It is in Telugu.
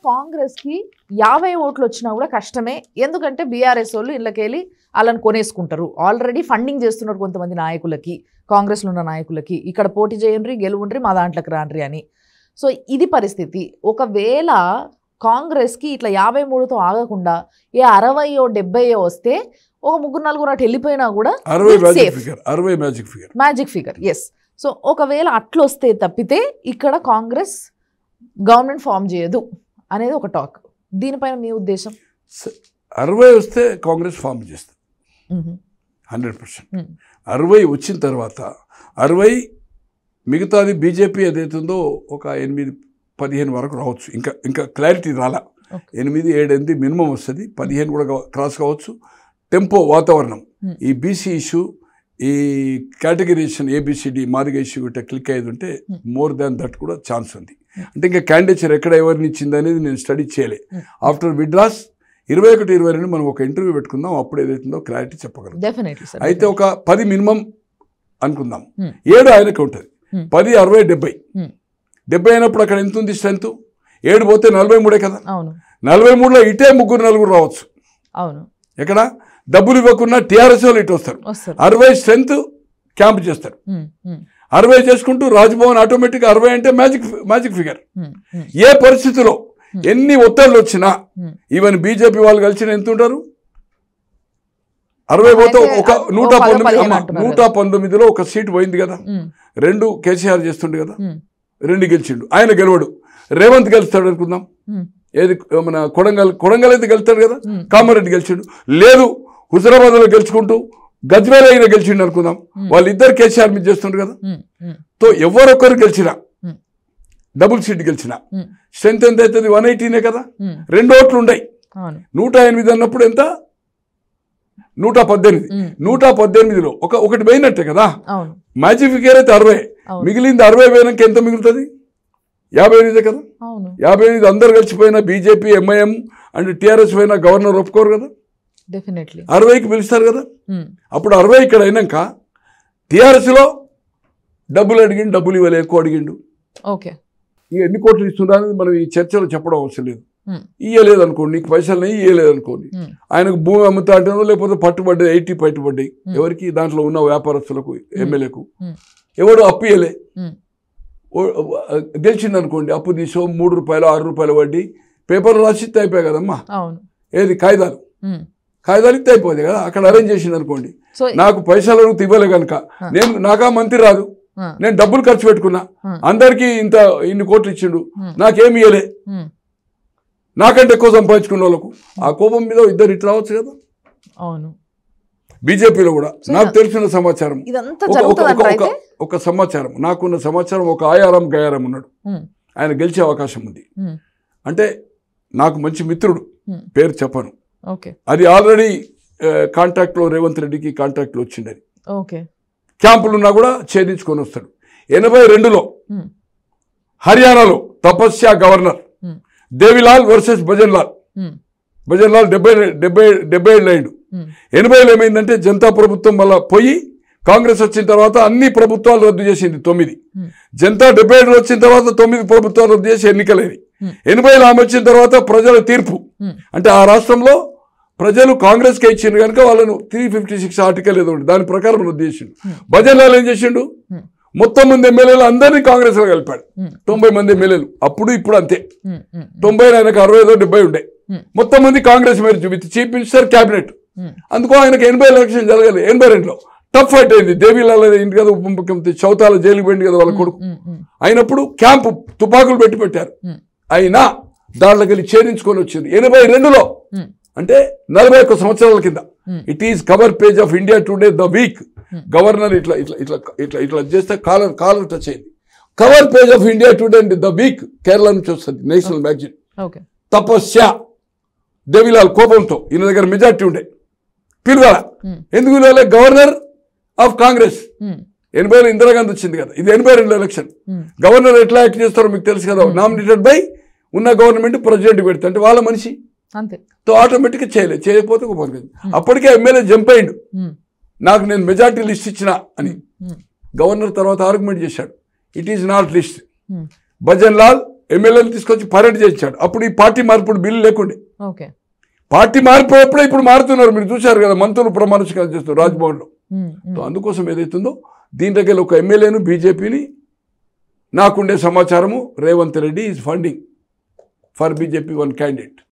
కాంగ్రెస్ కి యాభై ఓట్లు వచ్చినా కూడా కష్టమే ఎందుకంటే బీఆర్ఎస్ వాళ్ళు ఇళ్ళకెళ్ళి వాళ్ళని కొనేసుకుంటారు ఆల్రెడీ ఫండింగ్ చేస్తున్నారు కొంతమంది నాయకులకి కాంగ్రెస్లో ఉన్న నాయకులకి ఇక్కడ పోటీ చేయండి గెలువుండ్రి మా దాంట్లోకి రాండ్రి అని సో ఇది పరిస్థితి ఒకవేళ కాంగ్రెస్కి ఇట్లా యాభై మూడుతో ఆగకుండా ఏ అరవయో డెబ్బయో వస్తే ఒక ముగ్గురు నలుగురు అటు వెళ్ళిపోయినా కూడా అరవై It's మ్యాజిక్ safe. ఫిగర్ అరవై magic figure magic figure yes so ఒకవేళ అట్లొస్తే తప్పితే ఇక్కడ కాంగ్రెస్ గవర్నమెంట్ ఫామ్ చేయదు అనేది ఒక టాక్ దీనిపైన మీ ఉద్దేశం అరవై వస్తే కాంగ్రెస్ ఫామ్ చేస్తుంది మ్మ్. Hundred percent Hmm. అరవై వచ్చిన తర్వాత అరవై మిగతాది బీజేపీ ఏదైతుందో ఒక ఎనిమిది పదిహేను వరకు రావచ్చు ఇంకా ఇంకా క్లారిటీ రాలా Okay. ఎనిమిది ఏడు ఎనిమిది మినిమం వస్తుంది పదిహేను కూడా కా- క్రాస్ కావచ్చు టెంపో వాతావరణం Hmm. ఈ బీసీ ఇష్యూ ఈ కేటగిరీషన్ ఏబిసిడి మాదిగ ఇష్యూ ఇట్లా క్లిక్ అయ్యేది ఉంటే Hmm. మోర్ దాన్ దట్ కూడా ఛాన్స్ ఉంది అంటే ఇంకా క్యాండిడేచర్ ఎక్కడ ఎవరిని ఇచ్చింది అనేది నేను స్టడీ చేయలే Hmm. ఆఫ్టర్ విడ్రాస్ ఇరవై ఒకటి ఇరవై రెండు మనం ఒక ఇంటర్వ్యూ పెట్టుకుందాం అప్పుడు ఏదైతుందో క్లారిటీ చెప్పగలం డెఫినెట్లీ సార్ అయితే ఒక పది మినిమం అనుకుందాం Hmm. ఏడు ఆయనకి ఉంటుంది Hmm. పది అరవై డెబ్బై Hmm. డెబ్బై అయినప్పుడు అక్కడ ఎంత ఉంది స్ట్రెంత్ ఏడు పోతే నలభై మూడే కదా అవును నలభై మూడులో ఇటే ముగ్గురు నలుగురు రావచ్చు అవును ఎక్కడ డబ్బులు ఇవ్వకుండా టీఆర్ఎస్ వాళ్ళు ఇటు వస్తారు వస్తారు అరవై స్ట్రెంత్ క్యాంప్ చేస్తారు మ్మ్. మ్మ్. అరవై చేసుకుంటూ రాజ్భవన్ ఆటోమేటిక్ అరవై అంటే మ్యాజిక్ మ్యాజిక్ ఫిగర్ మ్మ్. మ్మ్. ఏ పరిస్థితిలో ఎన్ని ఒత్తిళ్ళు వచ్చినా Hmm. ఈవెన్ బీజేపీ వాళ్ళు కలిసిన ఎంత ఉంటారు అరవై పోతే అయితే ఒక ఓ నూట పదో పంతొమ్మిది పదిహేను అమ్మా, అంటున్నారు నూట పంతొమ్మిదిలో ఒక సీట్ పోయింది కదా మ్మ్. రెండు కేసీఆర్ చేస్తుండే కదా మ్మ్. రెండు గెలిచిండు ఆయన గెలవడు రేవంత్ గెలుస్తాడు అనుకుందాం మ్మ్. ఏది మన కొడంగల్ కొడంగల్ అయితే గెలుస్తాడు కదా మ్మ్. కామారెడ్డి గెలిచిండు లేదు హుజరాబాద్లో గెలుచుకుంటూ గజ్వేల్ అయినా గెలిచిండు అనుకుందాం వాళ్ళిద్దరు కేసీఆర్ మీద చేస్తుండ్రు కదా మ్మ్. మ్మ్. తో ఎవరొక్కరు గెలిచినా మ్మ్. డబుల్ సీట్ గెలిచినా మ్మ్. స్ట్రెంత్ ఎంత అవుతుంది వన్ ఎయిటీనే కదా మ్మ్. రెండు ఓట్లు ఉండయి అవును నూట ఎనిమిది అన్నప్పుడు ఎంత నూట పద్దెనిమిది మ్మ్. నూట పద్దెనిమిదిలో ఒక ఒకటి పోయినట్టే కదా అవును మ్యాజిక్ ఫిగర్ అయితే అరవై అవును మిగిలింది అరవై పోయినాక ఎంత మిగులుతుంది యాభై ఎనిమిదే కదా అవును యాభై ఎనిమిది అందరు కలిసిపోయిన బీజేపీ ఎంఐఎం అండ్ టీఆర్ఎస్ పోయినా గవర్నర్ ఒప్పుకోరు కదా డెఫినెట్లీ అరవైకి పిలుస్తారు కదా అప్పుడు అరవై ఇక్కడ అయినాక టీఆర్ఎస్లో డబ్బులు అడిగిండు డబ్బులు ఇవ్వలే ఎక్కువ అడిగిండు ఓకే ఇక ఎన్ని కోట్లు ఇస్తున్నా అనేది మనం ఈ చర్చలో చెప్పడం అవసరం లేదు Hmm. ఇయ్యలేదు అనుకోండి నీకు పైసలు ఇయ్యలేదు అనుకోండి ఆయనకు భూమి అమ్ముతా అంటానో లేకపోతే పట్టుబడ్డాయి ఎయిటీ పట్టుబడ్డాయి Hmm. ఎవరికి దాంట్లో ఉన్న వ్యాపారస్తులకు ఎమ్మెల్యేకు Hmm. ఎవడు అప్పు ఇయ్యలే Hmm. ఓ- గెలిచింది అనుకోండి అప్పు తీసో మూడు రూపాయలు ఆరు రూపాయలు వడ్డీ పేపర్లు రాసిస్తే అయిపోయాయి కదమ్మా అవును ఏది కాగితాలు మ్మ్. కాగితాలు ఇస్తే అయిపోతుంది కదా అక్కడ అరేంజ్ చేసింది అనుకోండి సో నాకు పైసలు అడుగుతూ ఇవ్వలే కనుక Huh. నేను నాకా మంత్రి రాదు ఆ, నేను డబ్బులు ఖర్చు పెట్టుకున్నా Hmm. అందరికీ ఇంత ఇన్ని కోట్లు ఇచ్చిండు Hmm. నాకేమి ఇయ్యలే మ్మ్. నాకంటే ఎక్కువ సంపాదించుకున్న వాళ్ళకు ఆ కోపం మీద ఇద్దరు ఇటు రావచ్చు కదా అవును బీజేపీలో కూడా So, నాకు ఇద- తెలిసిన సమాచారం ఇదంతా ఒక- ఒక- జరుగుతుంది ఒక- అయితే ఒక- ఒక సమాచారం నాకున్న సమాచారం ఒక ఆయారం గయారం ఉన్నాడు మ్మ్. ఆయన గెలిచే అవకాశం ఉంది మ్మ్. అంటే నాకు మంచి మిత్రుడు మ్మ్. పేరు చెప్పను ఓకే అది ఆల్రెడీ కాంటాక్ట్లో రేవంత్ రెడ్డికి కాంటాక్ట్లో వచ్చింది అది ఓకే క్యాంపులు ఉన్నా కూడా ఛేదించుకొని వస్తాడు ఎనభై రెండులో మ్మ్. హర్యానాలో తపస్య గవర్నర్ మ్మ్. దేవిలాల్ వర్సెస్ భజన్లాల్ మ్మ్. భజన్లాల్ డెబ్బై డెబ్బై డెబ్బై ఏళ్ళు అయిండు మ్మ్. ఎనభైలో ఏమైందంటే జనతా ప్రభుత్వం వల్ల పోయి కాంగ్రెస్ వచ్చిన తర్వాత అన్ని ప్రభుత్వాలు రద్దు చేసింది తొమ్మిది మ్మ్. జనతా డెబ్బై ఏడులో వచ్చిన తర్వాత తొమ్మిది ప్రభుత్వాలు రద్దు చేసి ఎన్నికలేని మ్మ్. ఎనభైలో ఆమె వచ్చిన తర్వాత ప్రజల తీర్పు మ్మ్. అంటే ఆ రాష్ట్రంలో ప్రజలు కాంగ్రెస్కే ఇచ్చిండు కనుక వాళ్ళను త్రీ ఫిఫ్టీ సిక్స్ ఆర్టికల్ ఏదో ఉంది దాని ప్రకారం రద్దు చేసిండు భజన్లాల్ ఏం చేసిండు మ్మ్. మొత్తం మంది ఎమ్మెల్యేలు అందరినీ కాంగ్రెస్లో కలిపాడు మ్మ్. తొంభై మంది ఎమ్మెల్యేలు అప్పుడు ఇప్పుడు అంతే మ్మ్. మ్మ్. తొంభై ఆయనకు అరవై ఐదో డెబ్బై ఉండే మ్మ్. మొత్తం మంది కాంగ్రెస్ మీద విత్ చీఫ్ మినిస్టర్ క్యాబినెట్ మ్మ్. అందుకో ఆయనకు ఎనభై ఎలక్షన్ జరగాలి ఎనభై రెండులో టఫ్ ఫైట్ అయింది దేవీలాల్ ఇంటి కదా ఉప ముఖ్యమంత్రి చౌతాల జైలుకి పోయింది కదా వాళ్ళ కొడుకు మ్మ్. మ్మ్. అయినప్పుడు క్యాంపు తుపాకులు పెట్టి పెట్టారు మ్మ్. అయినా దాంట్లోకి వెళ్ళి ఛేదించుకొని వచ్చింది ఎనభై రెండులో మ్మ్. అంటే నలభై ఒక్క సంవత్సరాల కింద Hmm. It is cover page of India Today The Week governor ఇట్లా ఇట్లా ఇట్లా ఇట్లా ఇట్లా చేస్తే కాలర్ కాలర్ టచ్ అయింది cover page of India Today The Week Kerala నుంచి వస్తుంది national magazine okay Tapase Devi Lal కోపంతో ఈయన దగ్గర మెజార్టీ ఉండే పిలవాల Hmm. ఎందుకు పిలవాలి గవర్నర్ ఆఫ్ కాంగ్రెస్ మ్మ్. ఎనభైలో ఇందిరాగాంధీ వచ్చింది కదా ఇది ఎనభై రెండు ఎలక్షన్ మ్మ్. గవర్నర్ ఎట్లా యాక్ట్ చేస్తారో మీకు తెలుసు కదా నామినేటెడ్ బై ఉన్న గవర్నమెంట్ ప్రెసిడెంట్ పెడితే అంటే వాళ్ళ మనిషి అంతే తో ఆటోమేటిక్గా చేయలేదు చేయకపోతే ఒక పని అప్పటికే ఎమ్మెల్యే జంప్ అయిండు మ్మ్. నాకు నేను మెజార్టీ లిస్ట్ ఇచ్చిన అని మ్మ్. గవర్నర్ తర్వాత ఆర్గ్యుమెంట్ చేశాడు ఇట్ ఈస్ నాట్ లిస్ట్ మ్మ్. భజన్ లాల్ ఎమ్మెల్యేలు తీసుకొచ్చి పరేడ్ చేయించాడు అప్పుడు ఈ పార్టీ మార్పుడు బిల్లు లేకుండే ఓకే పార్టీ మారిపోయినప్పుడే ఇప్పుడు మారుతున్నారు మీరు చూశారు కదా మంత్రులు ప్రమాణ స్వీకారం చేస్తారు రాజ్భవన్లో ఉమ్, ఉమ్. సో అందుకోసం ఏదైతుందో దీని దగ్గర ఒక ఎమ్మెల్యేను బీజేపీని నాకుండే సమాచారము Revanth Reddy is funding for BJP one candidate